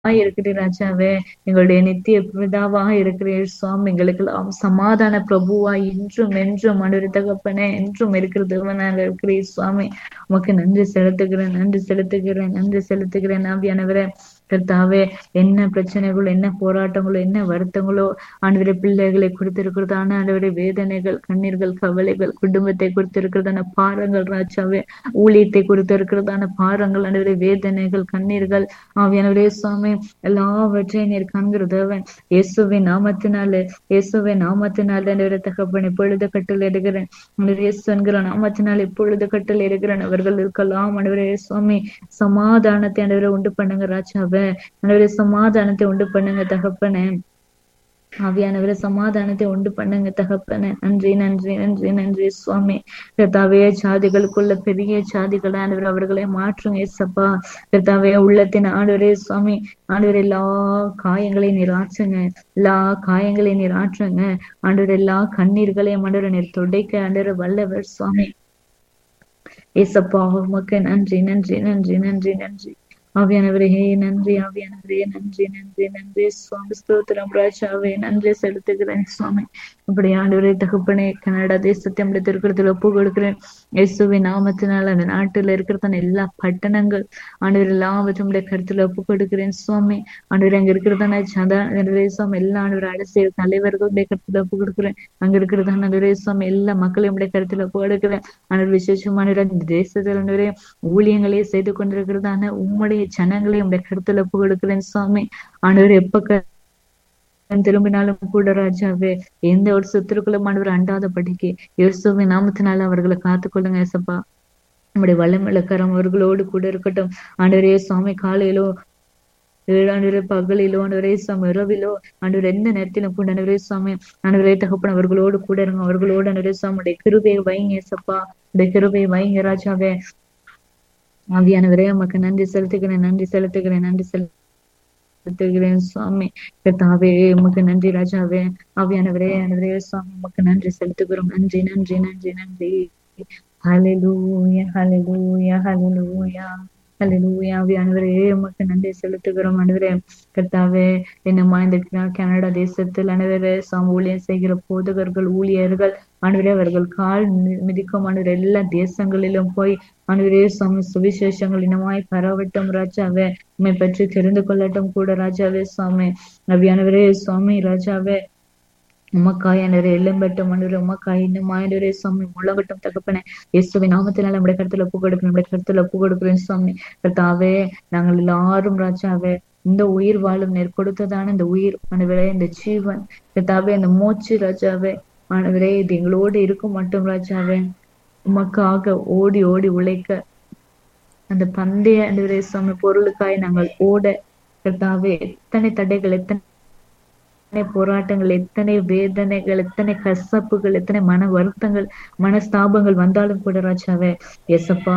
இருக்கிற ராஜாவே எங்களுடைய நித்திய பிதாவாக இருக்கிற சுவாமி எங்களுக்கெல்லாம் சமாதான பிரபுவா இன்றும் என்றும் அனுரி தகப்பனே என்றும் இருக்கிற தேவனாக இருக்கிற சுவாமி உமக்கு நன்றி செலுத்துகிறேன் நன்றி செலுத்துகிறேன் நன்றி செலுத்துகிறேன் ஆவியானவரே கர்த்தாவே என்ன பிரச்சனைகளோ என்ன போராட்டங்களோ என்ன வருத்தங்களோ ஆண்டவரை பிள்ளைகளை கொடுத்திருக்கிறதான ஆண்டவரை வேதனைகள் கண்ணீர்கள் கவலைகள் குடும்பத்தை கொடுத்திருக்கிறதான பாரங்கள் ராஜாவே ஊழியத்தை கொடுத்திருக்கிறதான பாரங்கள் ஆண்டவரை வேதனைகள் கண்ணீர்கள் ஆவியானவரே சுவாமி எல்லாவற்றையும் நீர் காண்கிற தேவன் இயேசுவின் நாமத்தினாலே இயேசுவின் நாமத்தினாலே ஆண்டவரை தகப்பன் இப்பொழுது கட்டளை எடுக்கிறேன் ஆண்டவர் இயேசு என்கிற நாமத்தினால் இப்பொழுது கட்டளை எடுக்கிறேன் அவர்கள் இருக்கலாம் ஆண்டவரே சுவாமி சமாதானத்தை ஆண்டவரை உண்டு பண்ணுங்க ராஜாவே ஆண்டவரே சமாதானத்தை உண்டு பண்ணுங்க தகப்பனே ஆவியானவரை சமாதானத்தை உண்டு பண்ணுங்க தகப்பனே நன்றி நன்றி நன்றி நன்றி சுவாமி கர்த்தாவே சாதிகளுக்குள்ள பெரிய சாதிகள் ஆண்டவர் அவர்களை மாற்றுங்க ஏசப்பா கர்த்தாவே உள்ளத்தின் ஆண்டவரே சுவாமி ஆண்டவர் எல்லா காயங்களையும் நீர் ஆற்றுங்க எல்லா காயங்களையும் நீர் ஆற்றுங்க ஆண்டவர் எல்லா கண்ணீர்களையும் ஆண்டவர் நீர் துடைக்க ஆண்டவர் வல்லவர் சுவாமி ஏசப்பா உமக்கு நன்றி நன்றி நன்றி நன்றி நன்றி ஆவியானவரே நன்றி ஆவியானவரே நன்றி நன்றி நன்றி சுவாமி ஸ்தோத்திரம் ராஜாவே நன்றி செலுத்துகிறேன் சுவாமி இப்படி ஆண்டவரே தகப்பனே கனடா தேசத்தை நம்முடைய திருக்கிறதுல ஒப்பு கொடுக்கிறேன் இயேசுவின் நாமத்தினால் அந்த நாட்டுல இருக்கிறதான எல்லா பட்டணங்கள் ஆண்டவர் எல்லாவற்றும் உடைய கருத்துல ஒப்பு கொடுக்கிறேன் சுவாமி ஆண்டவர் அங்க இருக்கிறதான சதா சுவாமி எல்லா ஆண்டவர் அரசியல் தலைவர்களுடைய கருத்துல ஒப்பு கொடுக்கிறேன் அங்க இருக்கிறதான ஆண்டவரே சுவாமி எல்லா மக்களையும் உடைய கருத்துல ஒப்பு கொடுக்கிறேன் ஆண்டவர் விசேஷமான இந்த தேசத்தில் ஆண்டவரே ஊழியங்களே செய்து கொண்டிருக்கிறதான உம்முடைய ஜனங்களையும் உடைய கருத்துல ஒப்பு கொடுக்கிறேன் சுவாமி ஆண்டவர் எப்ப திரும்பினாலும் கூட ராஜாவே எந்த ஒரு சுத்திருக்குள்ளும் ஆண்டவர் அண்டாத படிக்கு இயேசுவின் நாமத்தினால அவர்களை காத்துக்கொள்ளுங்க ஏசப்பா நம்முடைய வல்லமில்ல கரம் அவர்களோடு கூட இருக்கட்டும் ஆண்டவரே சுவாமி காலையிலோ ஏழாண்டு பகலிலோ ஆண்டவரே சுவாமி இரவிலோ ஆண்டவர் எந்த நேரத்திலும் கூட ஆண்டவரே சுவாமி ஆண்டவரே தகப்பன் அவர்களோடு கூட இருங்க அவர்களோடு ஆண்டவரே சுவாமி கிருபையை வைங்க ஏசப்பா உடைய கிருபையை வைங்க ராஜாவே ஆவியானவரே உமக்கு நன்றி செலுத்துகிறேன் நன்றி செலுத்துகிறேன் நன்றி செலு செலுத்துகிறேன் சுவாமி கர்த்தாவே உமக்கு நன்றி ராஜாவே ஆவியானவரே ஆனவரே சுவாமி உமக்கு நன்றி செலுத்துகிறோம் நன்றி நன்றி நன்றி நன்றி ஹalleluya ஹalleluya ஹalleluya ஹalleluya ஆவியானவரே உமக்கு நன்றி செலுத்துகிறோம் ஆண்டவரே கர்த்தாவே என்னமா இந்த கனடா தேசத்தில் ஆண்டவரே சாம் ஊழியம் செய்கிற போதகர்கள் ஊழியர்கள் ஆண்டவரே அவர்கள் கால் மிதிக்கும் ஆண்டவர் எல்லா தேசங்களிலும் போய் ஆண்டவரே சுவாமி சுவிசேஷங்கள் இனமாய் பரவட்டும் ராஜாவே உண்மை பற்றி தெரிந்து கொள்ளட்டும் கூட ராஜாவே சுவாமி அவியானவரே சுவாமி ராஜாவே உமக்காய் ஆண்டவரே எலும்பட்டும் ஆண்டவரே உமக்காய் இன்னும் ஆண்டவரே சுவாமி முழங்கட்டும் தகப்பனே இயேசுவின் நாமத்தினால நம்முடைய கருத்துல ஒப்பு கொடுக்கிறேன் நம்முடைய கருத்துல ஒப்பு கொடுக்கிறேன் சுவாமி கர்த்தாவே நாங்கள் எல்லாரும் ராஜாவே இந்த உயிர் வாழும் நேர் கொடுத்ததான இந்த உயிர் ஆண்டவரே இந்த ஜீவன் கர்த்தாவே இந்த மூச்சு ராஜாவே ஆண்டவரே இது எங்களோடு இருக்கும் மட்டும் ராஜாவே உமக்காக ஓடி ஓடி உழைக்க அந்த பந்தய ஆண்டவரே சுவாமி பொருளுக்காய் நாங்கள் ஓட கர்த்தாவே எத்தனை தடைகள் எத்தனை எத்தனை போராட்டங்கள் எத்தனை வேதனைகள் எத்தனை கசப்புகள் எத்தனை மன வருத்தங்கள் மனஸ்தாபங்கள் வந்தாலும் கூட ராஜாவே எசப்பா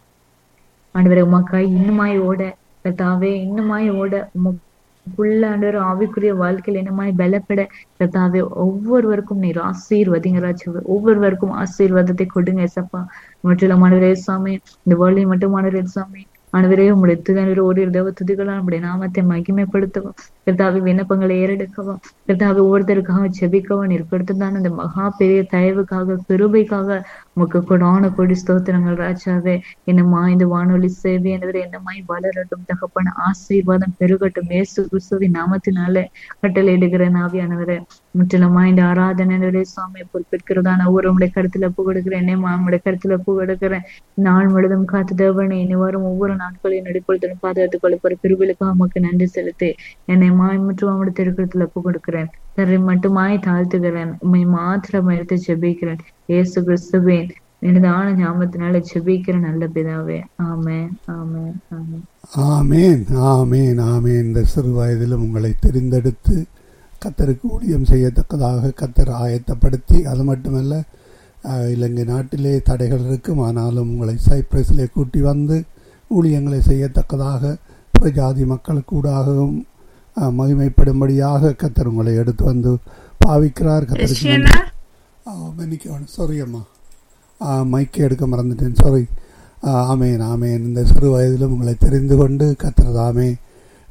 ஆண்டவரே உமாக்காய் இன்னுமாய் ஓட கர்த்தாவே இன்னுமாய் ஓட உமக்குள்ள ஆண்டவர் ஆவிக்குரிய வாழ்க்கையில் என்னமாய் பலப்பட கர்த்தாவே ஒவ்வொருவருக்கும் நீர் ஆசீர்வதிங்க ராஜாவே ஒவ்வொருவருக்கும் ஆசீர்வாதத்தை கொடுங்க எசப்பா முற்றிலும் ஆண்டவரே சுவாமி இந்த வேர்ல்டையும் மட்டும் ஆண்டவரே சுவாமி ஆண்டவரே உங்களுடைய துதனர் ஒரு தேவ துதிகளால் நம்முடைய நாமத்தை மகிமைப்படுத்தவும் கர்த்தாவி விண்ணப்பங்களை ஏறெடுக்கவும் கர்த்தாவி ஒவ்வொருத்தருக்காக செபிக்கவும் நீர் கொடுத்ததான இந்த மகா பெரிய தயவுக்காக கிருபைக்காக உமக்கு கொடான கொடி ஸ்தோத்திரங்கள் ராஜாவே என்னமா இந்த வானொலி சேவை என்பதை என்னமாய் வளரட்டும் தகப்பன ஆசீர்வாதம் பெருகட்டும் ஏசு கிறிஸ்துவின் நாமத்தினால கட்டளையிடுகிற நாவியானவரே முற்றிலுமா இந்த ஆராதனை சுவாமி பொறுப்பேற்கிறதான ஒவ்வொரு உடைய கருத்துல ஒப்பு கொடுக்கிறேன் என்னைமா உடைய கருத்துல ஒப்பு கொடுக்கிறேன் நாள் முழுதும் காத்து தேவனை இனி வரும் ஒவ்வொரு நாட்களையும் நடிப்பொழுதும் பாதுகாத்துக் கொள்ளப்போற பிரிவுகளுக்காக உமக்கு நன்றி செலுத்தி என்னை மாய் மற்றும் அவனுடைய திருக்கத்துல ஒப்பு கொடுக்கிறேன் தரை மட்டுமாய் தாழ்த்துகிறேன் உண்மை மாத்திரம் எடுத்து ஜெபிக்கிறேன் ஏசு கிறிஸ்துவேன் எனதான ஞாபகத்தினால ஜெபிக்கிற நல்ல பிதாவே ஆமேன் ஆமேன் ஆமேன் ஆமேன் ஆமேன் ஆமேன் இந்த சிறு வயதிலும் உங்களை தெரிந்தெடுத்து கத்தருக்கு ஊழியம் செய்யத்தக்கதாக கத்தர் ஆயத்தப்படுத்தி அது மட்டுமல்ல இலங்கை நாட்டிலே தடைகள் இருக்கும் ஆனாலும் உங்களை சைப்ரஸிலே கூட்டி வந்து ஊழியங்களை செய்யத்தக்கதாக பிரஜாதி மக்களுக்கூடாகவும் மகிமைப்படும்படியாக கத்தர் உங்களை எடுத்து வந்து பாவிக்கிறார் கத்தருக்கு மன்னிக்கணும் சாரி அம்மா மைக்கை எடுக்க மறந்துட்டேன் சாரி ஆமேன் ஆமேன் இந்த சிறு வயதிலும் உங்களை தெரிந்து கொண்டு கத்திரதாமே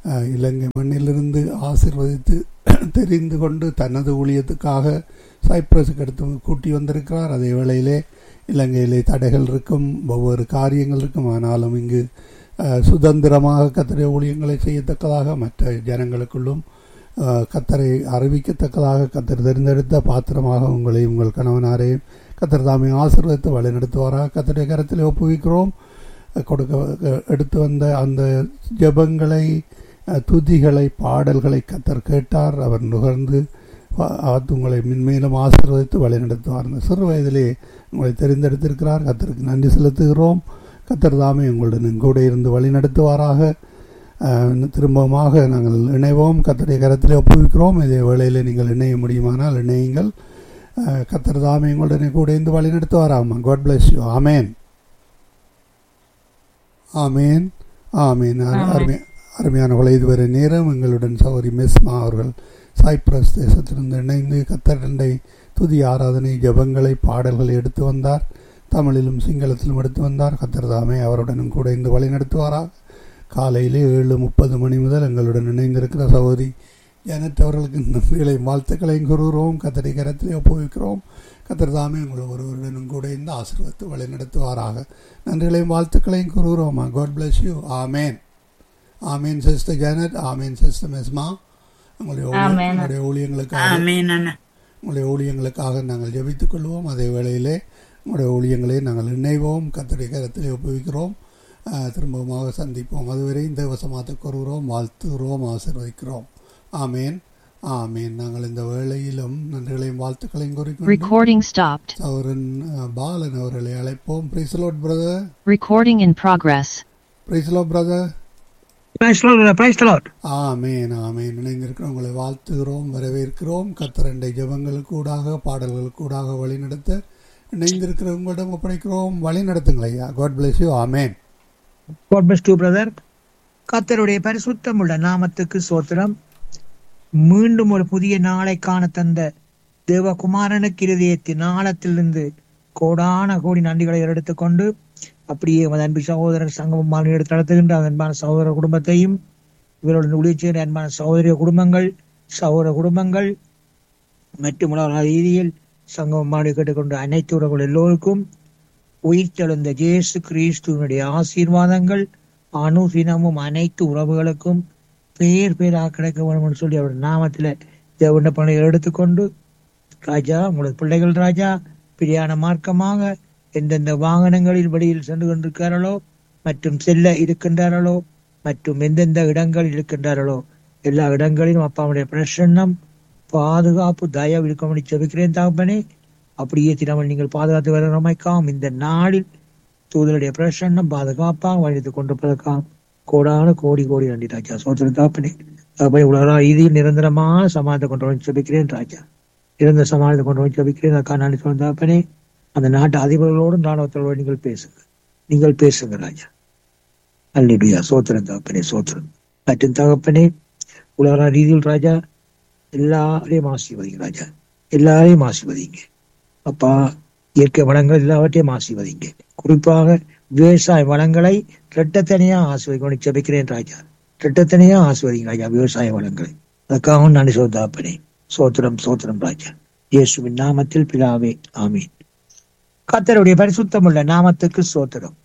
அஹ், இலங்கை மண்ணிலிருந்து ஆசீர்வதித்து தெரிந்து கொண்டு தனது ஊழியத்துக்காக சைப்ரஸுக்கு எடுத்து கூட்டி வந்திருக்கிறார் அதே வேளையிலே இலங்கையிலே தடைகள் இருக்கும் ஒவ்வொரு காரியங்கள் இருக்கும் ஆனாலும் இங்கு அஹ், சுதந்திரமாக கத்தரை ஊழியங்களை செய்யத்தக்கதாக மற்ற ஜனங்களுக்குள்ளும் அஹ், கத்தரை அறிவிக்கத்தக்கதாக கத்தர் தெரிந்தெடுத்த பாத்திரமாக உங்களையும் உங்கள் கணவனாரையும் கத்தர் தாமே ஆசீர்வதித்து வழிநடத்துவாராக கத்தருடைய கரத்தில் ஒப்புவிக்கிறோம் அஹ், கொடுக்க அஹ், எடுத்து வந்த அந்த ஜெபங்களை அஹ், துதிகளை பாடல்களை கத்தர் கேட்டார் அவர் நுகர்ந்து வ- அவர் உங்களை மென்மேலும் ஆசீர்வதித்து வழிநடத்துவார் இந்த சிறு வயதிலே உங்களை தெரிந்தெடுத்திருக்கிறார் கத்தருக்கு நன்றி செலுத்துகிறோம் கத்தர் தாமே உங்களுடன் கூட இருந்து வழிநடத்துவாராக அஹ், இன்னும் திரும்பமாக நாங்கள் இணைவோம் கத்தருடைய கரத்திலே ஒப்புவிக்கிறோம் இதே வேளையிலே நீங்கள் இணைய முடியுமானால் இணையுங்கள் அஹ், கத்தர் தாமே உங்களுடன் கூட இருந்து வழிநடத்துவாராமா God bless you amen amen amen அரு- ஆமென். அருமை அருமையானவர்களை இதுவரை நேரம் எங்களுடன் சௌரி மெஸ்மா அவர்கள் சாய்ப்ரஸ் தேசத்திலிருந்து இணைந்து கத்தரண்டை துதி ஆராதனை ஜெபங்களை பாடல்களை எடுத்து வந்தார் தமிழிலும் சிங்களத்திலும் எடுத்து வந்தார் கத்தர்தாமே அவருடனும் கூட இந்த வழி நடத்துவாராக காலையிலே ஏழு முப்பது மணி முதல் எங்களுடன் இணைந்திருக்கிற சகோதரி ஜனத் அவர்களுக்கு நன்றிகளையும் வாழ்த்துக்களையும் கூறுகிறோம் கத்தரை கரத்திலே ஒப்புவிக்கிறோம் கத்தர்தாமே உங்களை ஒருவருடனும் கூட இந்த ஆசீர்வத்து வழி நடத்துவாராக நன்றிகளையும் வாழ்த்துக்களையும் கூறுகிறோமா God bless you amen amen sister Janet amen sister மெஸ்மா உங்களுடைய ஊழிய- ஆமென். உங்களுடைய ஊழியங்களுக்காக ஆமீன் அண்ணா உங்களுடைய ஊழியங்களுக்காக நாங்கள் ஜெபித்துக் கொள்வோம் அதே வேளையிலே உங்களுடைய ஊழியங்களை நாங்கள் இணைவோம் கத்தருடைய கரத்திலே ஒப்புவிக்கிறோம் அஹ், திரும்பமாக சந்திப்போம் அதுவரை இந்த வசமாத்த கூறுகிறோம் வாழ்த்துகிறோம் ஆசீர்வதிக்கிறோம் ஆமேன் ஆமேன் நாங்கள் இந்த வேளையிலும் நன்றிகளையும் வாழ்த்துக்களையும் குறிக்கொண்டு Recording stopped. சௌரன் அஹ், பாலன் அவர்களை அழைப்போம் praise lord brother Recording in progress. Praise lord brother praise lord praise lord amen amen இணைந்திருக்கிறோம் உங்களை வாழ்த்துகிறோம் வரவேற்கிறோம் கத்தரண்டை ஜபங்களுக்கூடாக பாடல்களுக்கூடாக வழி நடத்த இணைந்திருக்கிற உங்களிடம் ஒப்படைக்கிறோம் வழி நடத்துங்கள் ஐயா God bless you amen God bless too brother கத்தருடைய பரிசுத்தமுள்ள நாமத்துக்கு சோத்திரம் மீண்டும் ஒரு புதிய நாளை காண தந்த தேவகுமாரனுக்கு இருதயத்தின் ஆழத்திலிருந்து கோடான கோடி நன்றிகளை எடுத்துக்கொண்டு அப்படியே எமது அன்பு சகோதரர் சங்கமமான எடுத்து நடத்துகின்ற அந்த அன்பான சகோதர குடும்பத்தையும் இவருடன் ஊழியர் செய்கிற அன்பான சகோதரிய குடும்பங்கள் சகோதர குடும்பங்கள் மற்றும் உலக ரீதியில் சங்கமமான கேட்டுக்கொண்ட அனைத்து உறவுகள் எல்லோருக்கும் உயிர்த்தெழுந்த இயேசு கிறிஸ்துவனுடைய ஆசீர்வாதங்கள் அனுதினமும் அனைத்து உறவுகளுக்கும் பேர் பேராக கிடைக்க வேண்டும் என்று சொல்லி அவர் நாமத்தில் தேவண்ட பணியை எடுத்துக்கொண்டு ராஜா உங்களது பிள்ளைகள் ராஜா பிரியான மார்க்கமாக எந்தெந்த வாகனங்களில் வெளியில் சென்று கொண்டிருக்கிறார்களோ மற்றும் செல்ல இருக்கின்றார்களோ மற்றும் எந்தெந்த இடங்களில் இருக்கின்றார்களோ எல்லா இடங்களிலும் அப்பாவுடைய பிரசன்னம் பாதுகாப்பு தயவு இருக்கும் செபிக்கிறேன் தகப்பனே அப்படியே தினமல் நீங்கள் பாதுகாத்து வரமைக்காம் இந்த நாளில் தூதருடைய பிரசன்னம் பாதுகாப்பாக வழித்து கொண்டிருப்பதற்காக கோடான கோடி கோடி நன்றி ராஜா சோதர தாப்பனே அப்படி உலக ரீதியில் நிரந்தரமான சமாதத்தை கொண்டு வந்து செபிக்கிறேன் ராஜா நிரந்தர சமாதத்தை கொண்டு வந்து செபிக்கிறேன் அக்கா நன்றி சொல்ல தாப்பனே அந்த நாட்டு அதிபர்களோடும் ராணுவத்தோடு நீங்கள் பேசுங்க நீங்கள் பேசுங்க ராஜா அல்லிடுயா சோத்திரம் தகப்பனே சோத்திரம் மற்றும் தகப்பனே உலக ரீதியில் ராஜா எல்லாரையும் ஆசீர்வதிங்க ராஜா எல்லாரையும் ஆசீர்வதிங்க அப்பா இயற்கை வளங்கள் எல்லாவற்றையும் ஆசீர்வதிங்க குறிப்பாக விவசாய வளங்களை ரெட்டத்தனையா ஆசீர்வதிக்க செபிக்கிறேன் ராஜா ரெட்டத்தனையா ஆசீர்வதிங்க ராஜா விவசாய வளங்களை அதுக்காகவும் நான் சோதாப்பனே சோத்திரம் சோத்திரம் ராஜா இயேசுவின் நாமத்தில் பிதாவே ஆமீன் கத்தருடைய பரிசுத்தமுள்ள நாமத்துக்கு சோத்திரம்